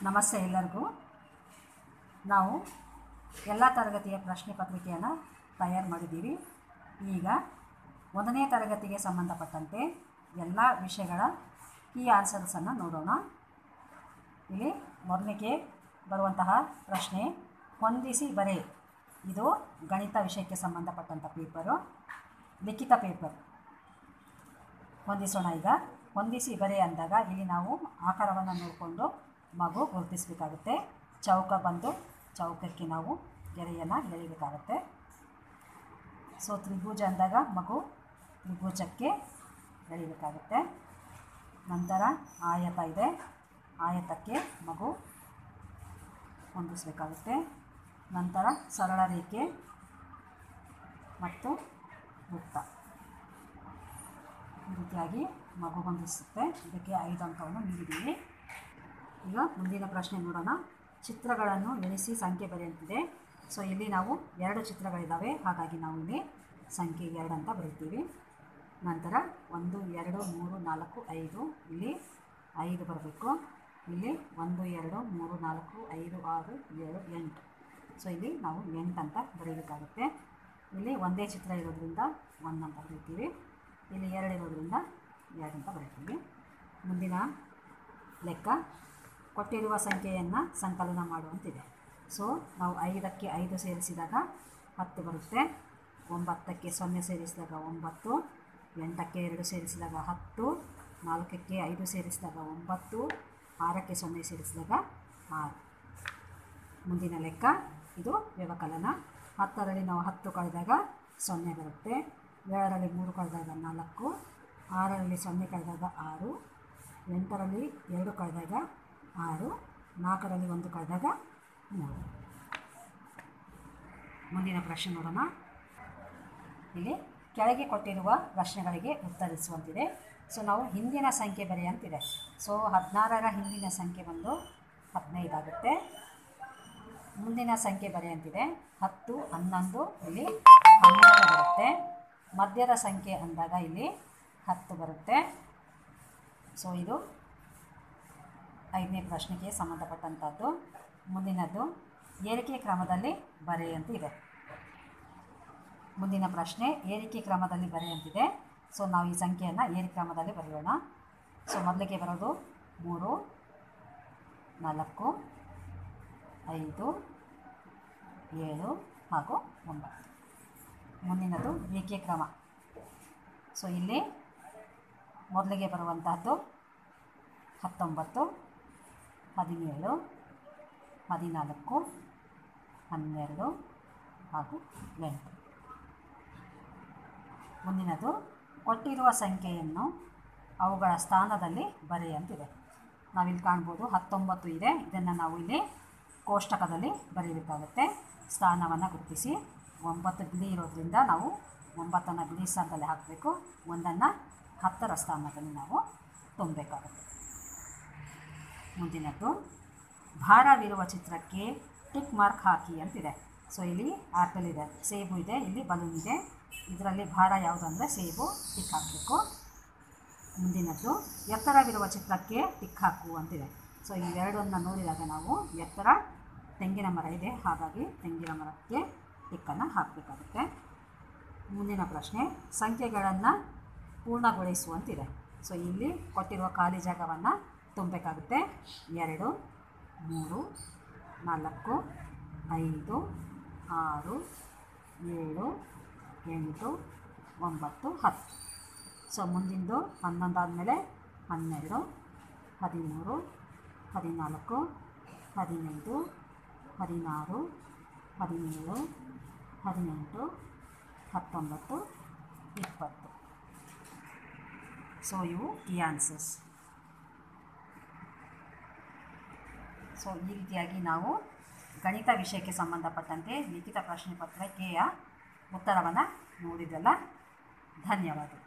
ನಮಸ್ತೆ ಎಲ್ಲರಿಗೂ ನಾವು ಎಲ್ಲ ತರಗತಿಯ ಪ್ರಶ್ನೆ ಪತ್ರಿಕೆಯನ್ನು ತಯಾರು ಮಾಡಿದ್ದೀವಿ ಈಗ ಒಂದನೇ ತರಗತಿಗೆ ಸಂಬಂಧಪಟ್ಟಂತೆ ಎಲ್ಲ ವಿಷಯಗಳ ಕೀ ಆನ್ಸರ್ಸನ್ನು ನೋಡೋಣ ಇಲ್ಲಿ ಮೊದಲಿಗೆ ಬರುವಂತಹ ಪ್ರಶ್ನೆ ಹೊಂದಿಸಿ ಬರೆ ಇದು ಗಣಿತ ವಿಷಯಕ್ಕೆ ಸಂಬಂಧಪಟ್ಟಂಥ ಪೇಪರು ಲಿಖಿತ ಪೇಪರ್ ಹೊಂದಿಸೋಣ ಈಗ ಹೊಂದಿಸಿ ಬರೆ ಅಂದಾಗ ಇಲ್ಲಿ ನಾವು ಆಕಾರವನ್ನು ನೋಡಿಕೊಂಡು ಮಗು ಗುರುತಿಸಬೇಕಾಗುತ್ತೆ ಚೌಕ ಬಂದು ಚೌಕಕ್ಕೆ ನಾವು ಗೆರೆಯನ್ನು ಎಳಿಬೇಕಾಗುತ್ತೆ ಸೊ ತ್ರಿಭುಜ ಅಂದಾಗ ಮಗು ತ್ರಿಭುಜಕ್ಕೆ ಎಳಿಬೇಕಾಗುತ್ತೆ ನಂತರ ಆಯತ ಇದೆ ಆಯತಕ್ಕೆ ಮಗು ಹೊಂದಿಸಬೇಕಾಗುತ್ತೆ ನಂತರ ಸರಳ ರೇಖೆ ಮತ್ತು ವೃತ್ತ ಈ ರೀತಿಯಾಗಿ ಮಗು ಹೊಂದಿಸುತ್ತೆ ಇದಕ್ಕೆ ಐದು ಅಂಕವನ್ನು ನೀಡಿದ್ದೀವಿ ಈಗ ಮುಂದಿನ ಪ್ರಶ್ನೆ ನೋಡೋಣ ಚಿತ್ರಗಳನ್ನು ಎಣಿಸಿ ಸಂಖ್ಯೆ ಬರೆಯುತ್ತಿದೆ ಸೊ ಇಲ್ಲಿ ನಾವು ಎರಡು ಚಿತ್ರಗಳಿದ್ದಾವೆ ಹಾಗಾಗಿ ನಾವು ಇಲ್ಲಿ ಸಂಖ್ಯೆ ಎರಡು ಅಂತ ಬರೀತೀವಿ ನಂತರ ಒಂದು ಎರಡು ಮೂರು ನಾಲ್ಕು ಐದು ಇಲ್ಲಿ ಐದು ಬರಬೇಕು ಇಲ್ಲಿ ಒಂದು ಎರಡು ಮೂರು ನಾಲ್ಕು ಐದು ಆರು ಏಳು ಎಂಟು ಸೊ ಇಲ್ಲಿ ನಾವು ಎಂಟು ಅಂತ ಬರೀಬೇಕಾಗುತ್ತೆ ಇಲ್ಲಿ ಒಂದೇ ಚಿತ್ರ ಇರೋದ್ರಿಂದ ಒಂದು ಅಂತ ಬರೀತೀವಿ ಇಲ್ಲಿ ಎರಡು ಇರೋದ್ರಿಂದ ಎರಡು ಅಂತ ಬರೀತೀವಿ ಮುಂದಿನ ಲೆಕ್ಕ ಕೊಟ್ಟಿರುವ ಸಂಖ್ಯೆಯನ್ನು ಸಂಕಲನ ಮಾಡುವಂತಿದೆ ಸೊ ನಾವು ಐದಕ್ಕೆ ಐದು ಸೇರಿಸಿದಾಗ ಹತ್ತು ಬರುತ್ತೆ ಒಂಬತ್ತಕ್ಕೆ ಸೊನ್ನೆ ಸೇರಿಸಿದಾಗ ಒಂಬತ್ತು ಎಂಟಕ್ಕೆ ಎರಡು ಸೇರಿಸಿದಾಗ ಹತ್ತು ನಾಲ್ಕಕ್ಕೆ ಐದು ಸೇರಿಸಿದಾಗ ಒಂಬತ್ತು ಆರಕ್ಕೆ ಸೊನ್ನೆ ಸೇರಿಸಿದಾಗ ಆರು ಮುಂದಿನ ಲೆಕ್ಕ ಇದು ವ್ಯವಕಲನ ಹತ್ತರಲ್ಲಿ ನಾವು ಹತ್ತು ಕಳೆದಾಗ ಸೊನ್ನೆ ಬರುತ್ತೆ ಏಳರಲ್ಲಿ ಮೂರು ಕಳೆದಾಗ ನಾಲ್ಕು ಆರರಲ್ಲಿ ಸೊನ್ನೆ ಕಳೆದಾಗ ಆರು ಎಂಟರಲ್ಲಿ ಎರಡು ಕಳೆದಾಗ ಆರು ನಾಲ್ಕರಲ್ಲಿ ಒಂದು ಕಳೆದಾಗ ಮೂರು ಮುಂದಿನ ಪ್ರಶ್ನೆ ನೋಡೋಣ ಇಲ್ಲಿ ಕೆಳಗೆ ಕೊಟ್ಟಿರುವ ಪ್ರಶ್ನೆಗಳಿಗೆ ಉತ್ತರಿಸುವಂತಿದೆ ಸೊ ನಾವು ಹಿಂದಿನ ಸಂಖ್ಯೆ ಬರೆಯಂತಿದೆ ಸೊ ಹದಿನಾರರ ಹಿಂದಿನ ಸಂಖ್ಯೆ ಬಂದು ಹದಿನೈದಾಗುತ್ತೆ ಮುಂದಿನ ಸಂಖ್ಯೆ ಬರೆಯಂತಿದೆ ಹತ್ತು ಹನ್ನೊಂದು ಇಲ್ಲಿ ಹನ್ನೆರಡು ಬರುತ್ತೆ ಮಧ್ಯದ ಸಂಖ್ಯೆ ಅಂದಾಗ ಇಲ್ಲಿ ಹತ್ತು ಬರುತ್ತೆ ಸೊ ಇದು ಐದನೇ ಪ್ರಶ್ನೆಗೆ ಸಂಬಂಧಪಟ್ಟಂಥದ್ದು ಮುಂದಿನದ್ದು ಏರಿಕೆ ಕ್ರಮದಲ್ಲಿ ಬರೆಯಂತಿದೆ ಮುಂದಿನ ಪ್ರಶ್ನೆ ಏರಿಕೆ ಕ್ರಮದಲ್ಲಿ ಬರೆಯಂತಿದೆ ಸೊ ನಾವು ಈ ಸಂಖ್ಯೆಯನ್ನು ಏರಿಕೆ ಕ್ರಮದಲ್ಲಿ ಬರೆಯೋಣ ಸೊ ಮೊದಲಿಗೆ ಬರೋದು ಮೂರು ನಾಲ್ಕು ಐದು ಏಳು ಹಾಗೂ ಒಂಬತ್ತು ಮುಂದಿನದು ಏಕೆ ಕ್ರಮ ಸೊ ಇಲ್ಲಿ ಮೊದಲಿಗೆ ಬರುವಂತಹದ್ದು ಹತ್ತೊಂಬತ್ತು ಹದಿನೇಳು ಹದಿನಾಲ್ಕು ಹನ್ನೆರಡು ಹಾಗೂ ಎಂಟು ಮುಂದಿನದು ಕೊಟ್ಟಿರುವ ಸಂಖ್ಯೆಯನ್ನು ಅವುಗಳ ಸ್ಥಾನದಲ್ಲಿ ಬರೆಯಂತಿದೆ ನಾವಿಲ್ಲಿ ಕಾಣ್ಬೋದು ಹತ್ತೊಂಬತ್ತು ಇದೆ ಇದನ್ನು ನಾವು ಇಲ್ಲಿ ಕೋಷ್ಟಕದಲ್ಲಿ ಬರೀಬೇಕಾಗುತ್ತೆ ಸ್ಥಾನವನ್ನು ಗುರುತಿಸಿ ಒಂಬತ್ತು ಬಿಳಿ ಇರೋದ್ರಿಂದ ನಾವು ಒಂಬತ್ತನ್ನು ಬಿಳಿ ಸ್ಥಾನದಲ್ಲಿ ಹಾಕಬೇಕು ಒಂದನ್ನು ಹತ್ತರ ಸ್ಥಾನದಲ್ಲಿ ನಾವು ತುಂಬಬೇಕಾಗುತ್ತೆ ಮುಂದಿನದ್ದು ಭಾರವಿರುವ ಚಿತ್ರಕ್ಕೆ ಟಿಕ್ ಮಾರ್ಕ್ ಹಾಕಿ ಅಂತಿದೆ ಸೊ ಇಲ್ಲಿ ಆ್ಯಪಲ್ ಇದೆ ಸೇಬು ಇದೆ ಇಲ್ಲಿ ಬಲೂನ್ ಇದೆ ಇದರಲ್ಲಿ ಭಾರ ಯಾವುದು ಅಂದರೆ ಸೇಬು ಟಿಕ್ ಹಾಕಬೇಕು ಮುಂದಿನದ್ದು ಎತ್ತರವಿರುವ ಚಿತ್ರಕ್ಕೆ ಟಿಕ್ ಹಾಕು ಅಂತಿದೆ ಸೊ ಇವೆರಡನ್ನು ನೋಡಿದಾಗ ನಾವು ಎತ್ತರ ತೆಂಗಿನ ಮರ ಇದೆ ಹಾಗಾಗಿ ತೆಂಗಿನ ಮರಕ್ಕೆ ಟಿಕ್ಕನ್ನು ಹಾಕಬೇಕಾಗುತ್ತೆ ಮುಂದಿನ ಪ್ರಶ್ನೆ ಸಂಖ್ಯೆಗಳನ್ನು ಪೂರ್ಣಗೊಳಿಸುವಂತಿದೆ ಸೊ ಇಲ್ಲಿ ಕೊಟ್ಟಿರುವ ಖಾಲಿ ಜಾಗವನ್ನು ತುಂಬಬೇಕಾಗುತ್ತೆ ಎರಡು ಮೂರು ನಾಲ್ಕು ಐದು ಆರು ಏಳು ಎಂಟು ಒಂಬತ್ತು ಹತ್ತು ಸೊ ಮುಂದಿಂದು ಹನ್ನೊಂದು ಆದಮೇಲೆ ಹನ್ನೆರಡು ಹದಿಮೂರು ಹದಿನಾಲ್ಕು ಹದಿನೈದು ಹದಿನಾರು ಹದಿನೇಳು ಹದಿನೆಂಟು ಹತ್ತೊಂಬತ್ತು ಇಪ್ಪತ್ತು ಸೊ ಇವು ಈ ಆನ್ಸರ್ಸ್ ಸೊ ಈ ರೀತಿಯಾಗಿ ನಾವು ಗಣಿತ ವಿಷಯಕ್ಕೆ ಸಂಬಂಧಪಟ್ಟಂತೆ ಲಿಖಿತ ಪ್ರಶ್ನೆ ಪತ್ರಿಕೆಯ ಉತ್ತರವನ್ನು ನೋಡಿದ್ದಲ್ಲ ಧನ್ಯವಾದ